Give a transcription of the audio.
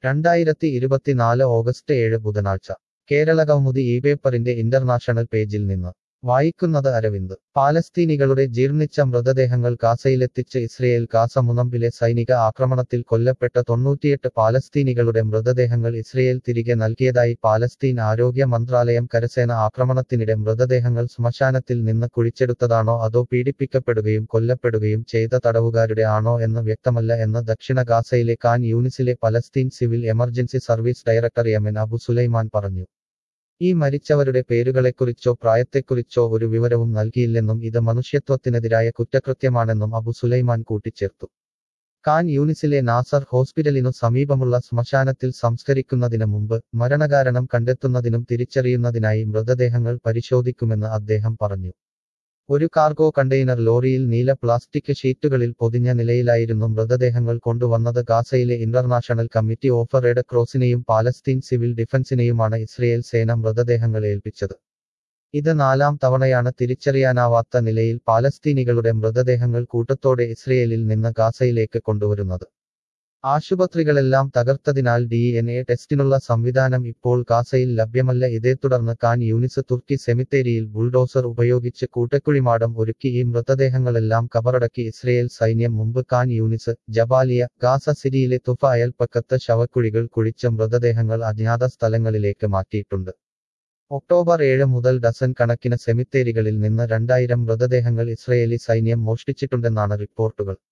രണ്ടായിരത്തി ഇരുപത്തിനാല് ഓഗസ്റ്റ് ഏഴ് ബുധനാഴ്ച കേരളകൗമുദി ഈ പേപ്പറിന്റെ ഇന്റർനാഷണൽ പേജിൽ നിന്ന് വായിക്കുന്നത് അരവിന്ദ് പാലസ്തീനികളുടെ ജീർണിച്ച മൃതദേഹങ്ങൾ ഗാസയിലെത്തിച്ച് ഇസ്രയേൽ ഗാസ മുനമ്പിലെ സൈനിക ആക്രമണത്തിൽ കൊല്ലപ്പെട്ട തൊണ്ണൂറ്റിയെട്ട് പാലസ്തീനികളുടെ മൃതദേഹങ്ങൾ ഇസ്രയേൽ തിരികെ നൽകിയതായി പാലസ്തീൻ ആരോഗ്യ മന്ത്രാലയം കരസേന ആക്രമണത്തിനിടെ മൃതദേഹങ്ങൾ ശ്മശാനത്തിൽ നിന്ന് കുഴിച്ചെടുത്തതാണോ അതോ പീഡിപ്പിക്കപ്പെടുകയും കൊല്ലപ്പെടുകയും ചെയ്ത തടവുകാരുടെ ആണോ എന്ന് വ്യക്തമല്ല എന്ന് ദക്ഷിണ ഗാസയിലെ കാൻ യൂണിസിലെ Palestine civil emergency service director Yamen Abu Suleiman പറഞ്ഞു ഈ മരിച്ചവരുടെ പേരുകളെക്കുറിച്ചോ പ്രായത്തെക്കുറിച്ചോ ഒരു വിവരവും നൽകിയില്ലെന്നും ഇത് മനുഷ്യത്വത്തിനെതിരായ കുറ്റകൃത്യമാണെന്നും അബു സുലൈമാൻ കൂട്ടിച്ചേർത്തു കാൻ യൂണിസിലെ നാസർ ഹോസ്പിറ്റലിനു സമീപമുള്ള ശ്മശാനത്തിൽ സംസ്കരിക്കുന്നതിന് മുമ്പ് മരണകാരണം കണ്ടെത്തുന്നതിനും തിരിച്ചറിയുന്നതിനായി മൃതദേഹങ്ങൾ പരിശോധിക്കുമെന്ന് അദ്ദേഹം പറഞ്ഞു ഒരു കാർഗോ കണ്ടെയ്നർ ലോറിയിൽ നീല പ്ലാസ്റ്റിക് ഷീറ്റുകളിൽ പൊതിഞ്ഞ നിലയിലായിരുന്നു മൃതദേഹങ്ങൾ കൊണ്ടുവന്നത് ഗാസയിലെ ഇന്റർനാഷണൽ കമ്മിറ്റി ഓഫ് റെഡ് ക്രോസിനെയും പാലസ്തീൻ സിവിൽ ഡിഫൻസിനെയുമാണ് ഇസ്രയേൽ സേന മൃതദേഹങ്ങൾ ഏൽപ്പിച്ചത് ഇത് നാലാം തവണയാണ് തിരിച്ചറിയാനാവാത്ത നിലയിൽ പാലസ്തീനികളുടെ മൃതദേഹങ്ങൾ കൂട്ടത്തോടെ ഇസ്രയേലിൽ നിന്ന് ഗാസയിലേക്ക് കൊണ്ടുവരുന്നത് ആശുപത്രികളെല്ലാം തകർത്തതിനാൽ ഡി എൻ എ ടെസ്റ്റിനുള്ള സംവിധാനം ഇപ്പോൾ ഗാസയിൽ ലഭ്യമല്ല ഇതേ തുടർന്ന് കാൻ യൂണിസ് തുർക്കി സെമിത്തേരിയിൽ ബുൾഡോസർ ഉപയോഗിച്ച് കൂട്ടക്കുഴിമാടം ഒരുക്കി ഈ മൃതദേഹങ്ങളെല്ലാം കബറടക്കി ഇസ്രയേൽ സൈന്യം മുമ്പ് കാൻ യൂണിസ് ജബാലിയ ഗാസ സിറ്റിയിലെ തുഫ അയൽപ്പക്കത്ത് ശവക്കുഴികൾ കുഴിച്ച മൃതദേഹങ്ങൾ അജ്ഞാത സ്ഥലങ്ങളിലേക്ക് മാറ്റിയിട്ടുണ്ട് ഒക്ടോബർ ഏഴ് മുതൽ ഡസൻ കണക്കിന് സെമിത്തേരികളിൽ നിന്ന് രണ്ടായിരം മൃതദേഹങ്ങൾ ഇസ്രയേലി സൈന്യം മോഷ്ടിച്ചിട്ടുണ്ടെന്നാണ് റിപ്പോർട്ടുകൾ